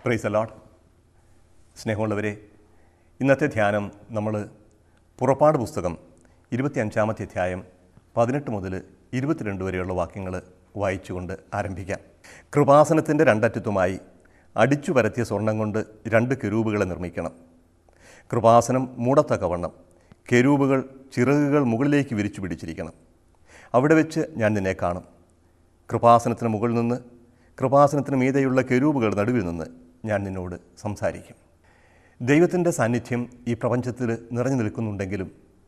price allot സ്നേഹമുള്ളവരെ ഇന്നത്തെ ധ്യാനം നമ്മൾ പുറപ്പാട് പുസ്തകം ഇരുപത്തിയഞ്ചാമത്തെ അധ്യായം പതിനെട്ട് മുതൽ ഇരുപത്തിരണ്ട് വരെയുള്ള വാക്യങ്ങൾ വായിച്ചുകൊണ്ട് ആരംഭിക്കാം കൃപാസനത്തിൻ്റെ രണ്ടറ്റത്തുമായി അടിച്ചു പരത്തിയ സ്വർണം കൊണ്ട് രണ്ട് കെരൂബുകളെ നിർമ്മിക്കണം കൃപാസനം മൂടത്തക്കവണ്ണം കെരൂബുകൾ ചിറകുകൾ മുകളിലേക്ക് വിരിച്ചു പിടിച്ചിരിക്കണം അവിടെ വെച്ച് ഞാൻ നിന്നെ കാണും കൃപാസനത്തിന് മുകളിൽ നിന്ന് കൃപാസനത്തിന് മീതെയുള്ള കെരൂബുകൾ നടുവിൽ നിന്ന് ഞാൻ നിന്നോട് സംസാരിക്കും ദൈവത്തിൻ്റെ സാന്നിധ്യം ഈ പ്രപഞ്ചത്തിൽ നിറഞ്ഞു നിൽക്കുന്നുണ്ടെങ്കിലും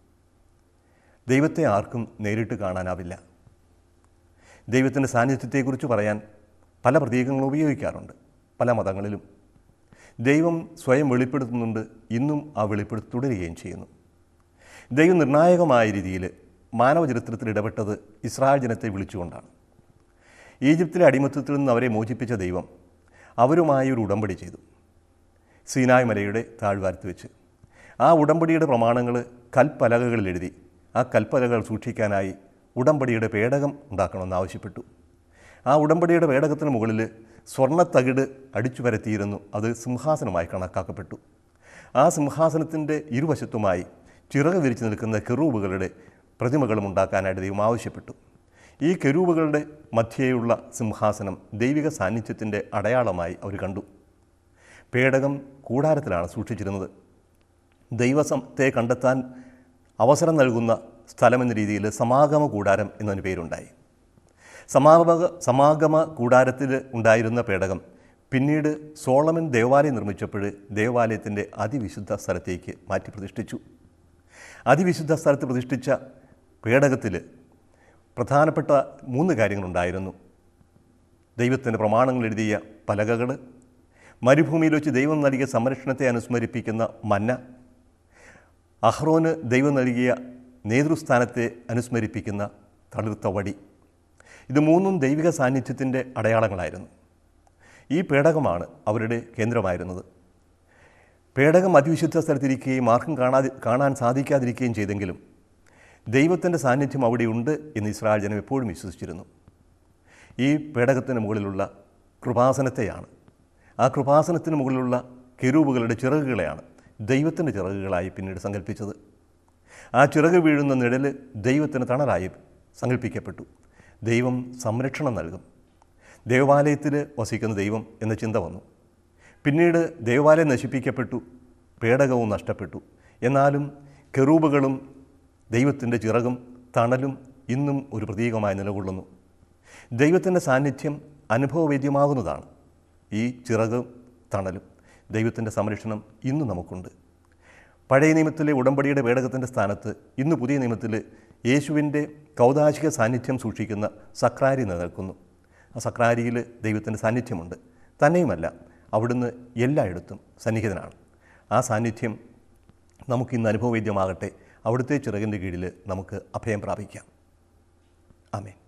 ദൈവത്തെ ആർക്കും നേരിട്ട് കാണാനാവില്ല ദൈവത്തിൻ്റെ സാന്നിധ്യത്തെക്കുറിച്ച് പറയാൻ പല പ്രതീകങ്ങളും ഉപയോഗിക്കാറുണ്ട് പല മതങ്ങളിലും ദൈവം സ്വയം വെളിപ്പെടുത്തുന്നുണ്ട് ഇന്നും ആ വെളിപ്പെടുത്തി തുടരുകയും ചെയ്യുന്നു ദൈവം നിർണായകമായ രീതിയിൽ മാനവചരിത്രത്തിൽ ഇടപെട്ടത് ഇസ്രായേൽ ജനത്തെ വിളിച്ചുകൊണ്ടാണ് ഈജിപ്തിലെ അടിമത്തത്തിൽ നിന്ന് അവരെ മോചിപ്പിച്ച ദൈവം അവരുമായി ഒരു ഉടമ്പടി ചെയ്തു സീനായ് മലയുടെ താഴ്വാരത്ത് വെച്ച് ആ ഉടമ്പടിയുടെ പ്രമാണങ്ങൾ കൽപ്പലകകളിൽ എഴുതി ആ കൽപ്പലകൾ സൂക്ഷിക്കാനായി ഉടമ്പടിയുടെ പേടകം ഉണ്ടാക്കണമെന്ന് ആവശ്യപ്പെട്ടു ആ ഉടമ്പടിയുടെ പേടകത്തിന് മുകളിൽ സ്വർണ്ണത്തകിട് അടിച്ചു പരത്തിയിരുന്നു അത് സിംഹാസനമായി കണക്കാക്കപ്പെട്ടു ആ സിംഹാസനത്തിൻ്റെ ഇരുവശത്തുമായി ചിറക് വിരിച്ചു നിൽക്കുന്ന കെറൂബുകളുടെ പ്രതിമകളും ഉണ്ടാക്കാനായിട്ട് ദൈവം ആവശ്യപ്പെട്ടു ഈ കെരൂബുകളുടെ മധ്യേയുള്ള സിംഹാസനം ദൈവിക സാന്നിധ്യത്തിൻ്റെ അടയാളമായി അവർ കണ്ടു പേടകം കൂടാരത്തിലാണ് സൂക്ഷിച്ചിരുന്നത് ദൈവസത്തെ കണ്ടെത്താൻ അവസരം നൽകുന്ന സ്ഥലമെന്ന രീതിയിൽ സമാഗമ കൂടാരം എന്നതിന് പേരുണ്ടായി സമാഗമ സമാഗമ കൂടാരത്തിൽ ഉണ്ടായിരുന്ന പേടകം പിന്നീട് സോളമൻ ദേവാലയം നിർമ്മിച്ചപ്പോൾ ദേവാലയത്തിൻ്റെ അതിവിശുദ്ധ സ്ഥലത്തേക്ക് മാറ്റി പ്രതിഷ്ഠിച്ചു അതിവിശുദ്ധ സ്ഥലത്ത് പ്രതിഷ്ഠിച്ച പേടകത്തിൽ പ്രധാനപ്പെട്ട മൂന്ന് കാര്യങ്ങളുണ്ടായിരുന്നു ദൈവത്തിൻ്റെ പ്രമാണങ്ങൾ എഴുതിയ പലകകൾ മരുഭൂമിയിൽ വെച്ച് ദൈവം നൽകിയ സംരക്ഷണത്തെ അനുസ്മരിപ്പിക്കുന്ന മന്ന അഹ്റോന് ദൈവം നൽകിയ നേതൃസ്ഥാനത്തെ അനുസ്മരിപ്പിക്കുന്ന തളിർത്ത വടി ഇത് മൂന്നും ദൈവിക സാന്നിധ്യത്തിൻ്റെ അടയാളങ്ങളായിരുന്നു ഈ പേടകമാണ് അവരുടെ കേന്ദ്രമായിരുന്നത് പേടകം അതിവിശുദ്ധ സ്ഥലത്തിരിക്കുകയും ആർക്കും കാണാതെ കാണാൻ സാധിക്കാതിരിക്കുകയും ചെയ്തെങ്കിലും ദൈവത്തിൻ്റെ സാന്നിധ്യം അവിടെയുണ്ട് എന്ന് ഇസ്രായേൽ ജനം എപ്പോഴും വിശ്വസിച്ചിരുന്നു ഈ പേടകത്തിന് മുകളിലുള്ള കൃപാസനത്തെയാണ് ആ കൃപാസനത്തിന് മുകളിലുള്ള കെരൂബുകളുടെ ചിറകുകളെയാണ് ദൈവത്തിൻ്റെ ചിറകുകളായി പിന്നീട് സങ്കല്പിച്ചത് ആ ചിറക് വീഴുന്ന നിഴൽ ദൈവത്തിന് തണലായി സങ്കല്പിക്കപ്പെട്ടു ദൈവം സംരക്ഷണം നൽകും ദേവാലയത്തിൽ വസിക്കുന്ന ദൈവം എന്ന ചിന്ത വന്നു പിന്നീട് ദേവാലയം നശിപ്പിക്കപ്പെട്ടു പേടകവും നഷ്ടപ്പെട്ടു എന്നാലും കെറൂബുകളും ദൈവത്തിൻ്റെ ചിറകും തണലും ഇന്നും ഒരു പ്രതീകമായി നിലകൊള്ളുന്നു ദൈവത്തിൻ്റെ സാന്നിധ്യം അനുഭവവേദ്യമാകുന്നതാണ് ഈ ചിറകും തണലും ദൈവത്തിൻ്റെ സംരക്ഷണം ഇന്നും നമുക്കുണ്ട് പഴയ നിയമത്തിലെ ഉടമ്പടിയുടെ പേടകത്തിൻ്റെ സ്ഥാനത്ത് ഇന്ന് പുതിയ നിയമത്തിൽ യേശുവിൻ്റെ കൗതാശിക സാന്നിധ്യം സൂക്ഷിക്കുന്ന സക്രാരി നിലനിൽക്കുന്നു ആ സക്രാരിയിൽ ദൈവത്തിൻ്റെ സാന്നിധ്യമുണ്ട് തന്നെയുമല്ല അവിടുന്ന് എല്ലായിടത്തും സന്നിഹിതനാണ് ആ സാന്നിധ്യം നമുക്കിന്ന് അനുഭവവേദ്യമാകട്ടെ അവിടുത്തെ ചിറകിൻ്റെ കീഴിൽ നമുക്ക് അഭയം പ്രാപിക്കാം ആമേൻ